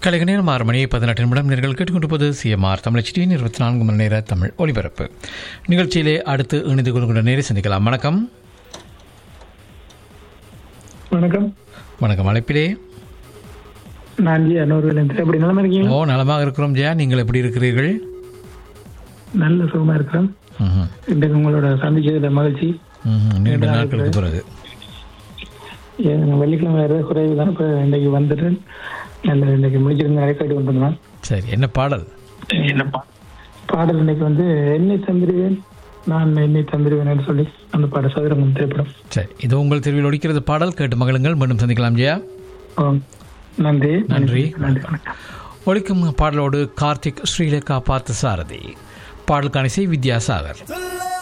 கலைக நேரம் ஆறு மணி பதினெட்டு நிமிடம் நீங்கள் கேட்டுக்கொண்டிருப்பது சிஎம்ஆர் தமிழ் சிடியின் இருபத்தி நான்கு மணி நேர தமிழ் ஒலிபரப்பு நிகழ்ச்சியிலே அடுத்து இணைந்து கொள்கின்ற நேரை சந்திக்கலாம் வணக்கம் வணக்கம் வணக்கம் அழைப்பிலே நான் ஜி அன்னூர்லேருந்து எப்படி நிலமா இருக்கீங்க ஓ நலமாக இருக்கிறோம் ஜெயா நீங்கள் எப்படி இருக்கிறீர்கள் நல்ல சுகமா இருக்கிறேன் ம்ஹும். இன்றைக்கு உங்களோட சந்திச்சதுல மகிழ்ச்சி ம்ஹும். நீண்ட நாட்களுக்கு பிறகு ஏன் வெள்ளிக்கிழமை வேறு குறைவு தான் இப்போ இன்றைக்கு வந்துட்டு நல்ல இன்றைக்கு முடிச்சிருந்த நிறைய கேட்டு வந்துருந்தான் சரி என்ன பாடல் பாடல் இன்னைக்கு வந்து என்னை தந்திருவேன் நான் என்னை தந்திருவேன் சொல்லி அந்த பாட சதுரங்கம் திரைப்படம் சரி இது உங்கள் தெருவில் ஒழிக்கிறது பாடல் கேட்டு மகளுங்கள் மீண்டும் சந்திக்கலாம் ஜெயா ஆம். நன்றி நன்றி. நன்றி வணக்கம் ஒழிக்கும் பாடலோடு கார்த்திக் ஸ்ரீலேகா பார்த்த சாரதி பாடலுக்கான இசை வித்யாசாகர் சொல்லே